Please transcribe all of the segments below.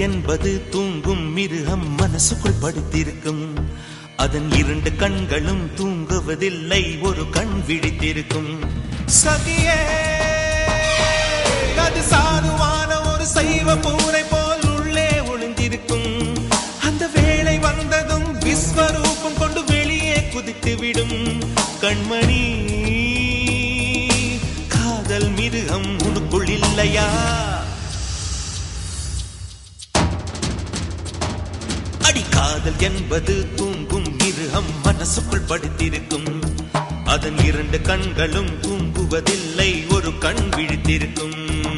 என்பது தூங்கும் மிருகம் மனசுக்குள் படுத்திருக்கும் அதன் இரண்டு கண்களும் தூங்குவதில்லை ஒரு கண் விழித்திருக்கும் சகியே அது சாதுவான ஒரு சைவ பூனை போல் உள்ளே ஒளிந்திருக்கும் அந்த வேளை வந்ததும் விஸ்வரூபம் கொண்டு வெளியே குதித்து விடும் கண்மணி காதல் மிருகம் உனக்குள் இல்லையா அடி காதல் என்பது தூங்கும் மிருகம் மனசுக்குள் படுத்திருக்கும் அதன் இரண்டு கண்களும் தூங்குவதில்லை ஒரு கண் விழித்திருக்கும்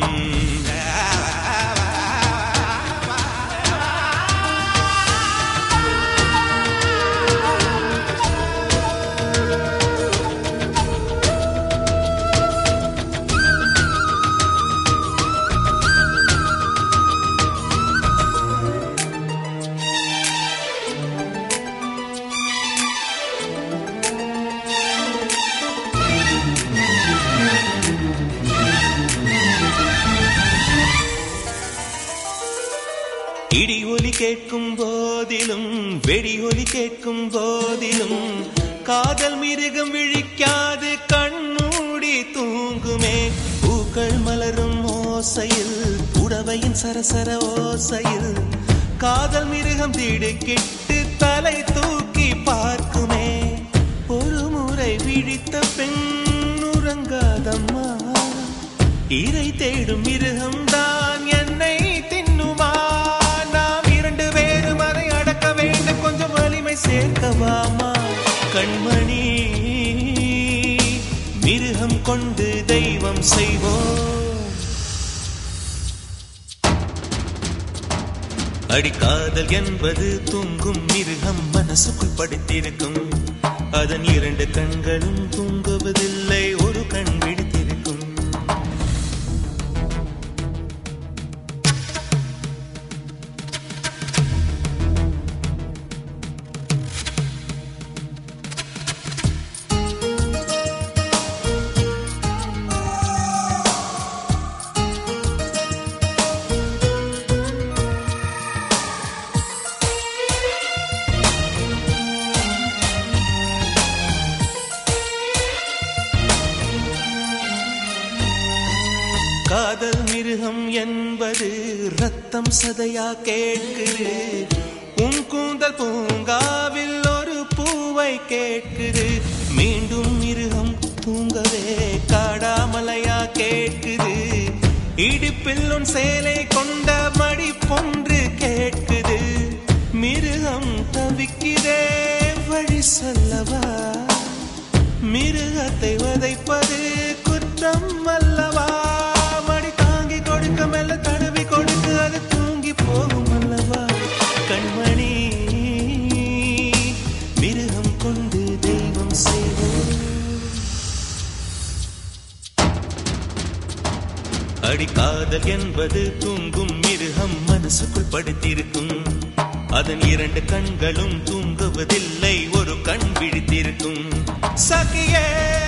இடி ஒலி கேட்கும் போதிலும் வெடி ஒலி கேட்கும் போதிலும் காதல் மிருகம் விழிக்காது கண்மூடி தூங்குமே பூக்கள் மலரும் ஓசையில் புடவையின் சரசர ஓசையில் காதல் மிருகம் திடுக்கிட்டு தலை தூக்கி பார்க்குமே ஒரு முறை விழித்த பெண் உறங்காதம்மா இறை தேடும் மிருகம் தான் என்னை தின்னுமா நாம் இரண்டு பேரும் அதை அடக்க வேண்டும் கொஞ்சம் வலிமை சேர்க்கவாமா கண்மணி மிருகம் கொண்டு தெய்வம் செய்வோம் அடிக்காதல் என்பது தூங்கும் மிருகம் மனசுக்குள் படுத்திருக்கும் அதன் இரண்டு கண்களும் தூங்குவதில்லை ஒரு கண் விடுத்திருக்கும் காதல் மிருகம் என்பது ரத்தம் சதையா கேட்குது உன் கூந்தல் பூங்காவில் ஒரு பூவை கேட்குது மீண்டும் மிருகம் தூங்கவே காடாமலையா கேட்குது இடுப்பில் உன் சேலை கொண்ட மடி பொன்று கேட்குது மிருகம் தவிக்கிறே வழி சொல்லவா மிருகத்தை வதைப்பது குற்றம் அல்லவா மடி தாங்கி கொடுக்க மெல்ல தடவி கொடுக்க அது தூங்கி போகும் அல்லவா கண்மணி மிருகம் கொண்டு தெய்வம் செய்வோம் அடிக்காதல் என்பது தூங்கும் மிருகம் மனசுக்குள் படுத்திருக்கும் அதன் இரண்டு கண்களும் தூங்குவதில்லை ஒரு கண் விழித்திருக்கும் சகியே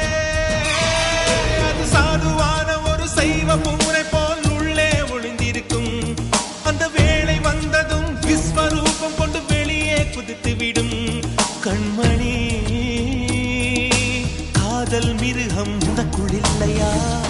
அது சாதுவான ஒரு சைவ பூனை போல் உள்ளே ஒளிந்திருக்கும் அந்த வேளை வந்ததும் விஸ்வரூபம் கொண்டு வெளியே குதித்து விடும் கண்மணி காதல் மிருகம் உனக்குள் இல்லையா